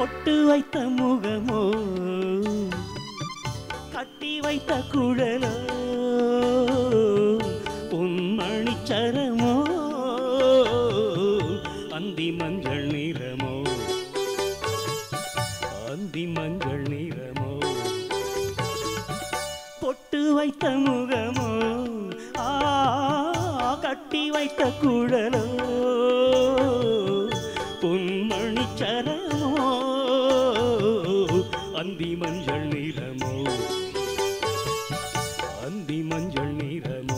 பொட்டு வைத்த முகமோ கட்டி வைத்த குழலோ பொன்மணி சரமோ அந்தி மஞ்சள் நிறமோ அந்தி மஞ்சள் நிறமோ பொட்டு வைத்த முகமோ ஆ கட்டி வைத்த குழலோ பொன்மணி சரமோ அந்தி மஞ்சள் நிறமோ அந்தி மஞ்சள் நிறமோ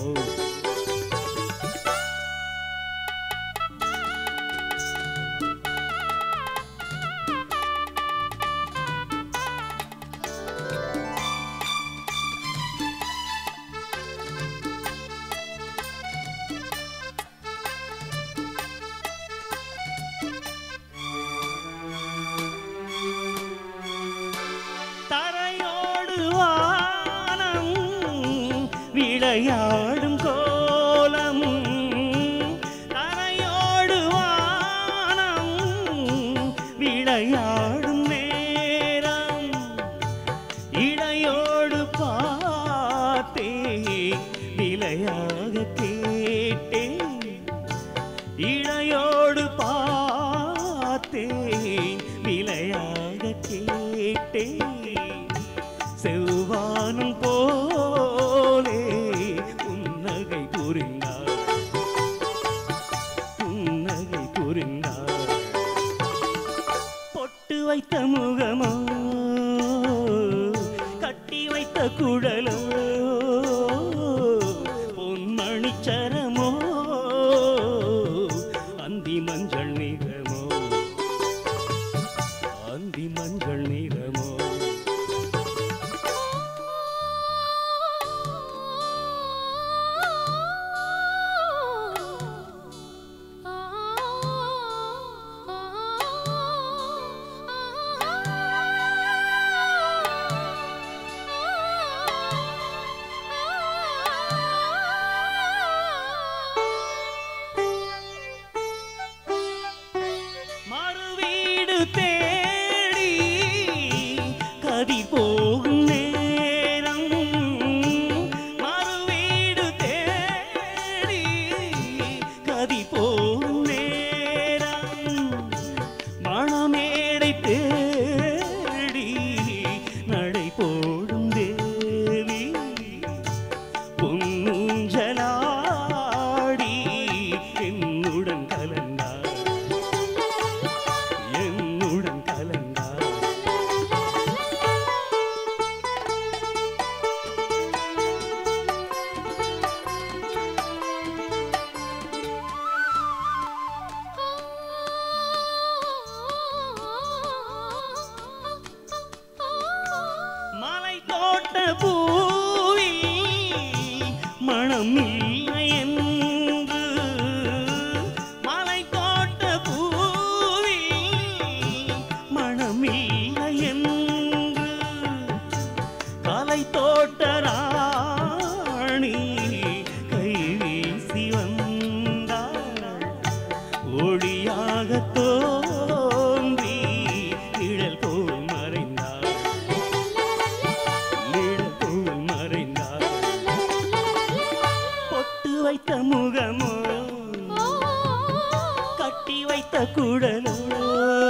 தரையோடு வானம் விளையாடும் கோலம் தரையோடு வானம் விளையாடும் நேரம் இடையோடு பார்த்தே விலையாக கேட்டேன் இளையோடு பார்த்தேன் விலையாக கேட்டேன் செவ்வானம் போலே புன்னகை புரிந்தார் புன்னகை புரிந்தார் பொட்டு வைத்த முகமோ கட்டி வைத்த குழலோ பொன்மணி சரமோ அந்தி மஞ்சள் நிறமோ அந்தி மஞ்சள் நிறமோ மறுவீடு தேடி கதி போகும் நேரம் மறுவீடு தேடி கதி போகும் நேரம் மணமேடை தேடி நடை போடும் தேவி பொன்னூஞ்சலாடி என்னுடன் கலந்தார் என்னுடன் கலந்தார் மலை தோட்ட பூவில் மனம் இல்லை என்று மலை தோட்ட பூவில் மனம் இல்லை என்று கலை தோட்ட ராணி கை வீசி வந்தாள் ஒளியாக தோன்றி நிழல் போல் மறைந்தாள் நிழல் போல் மறைந்தாள் பொட்டு வைத்த முகமோ கட்டி வைத்த குழலோ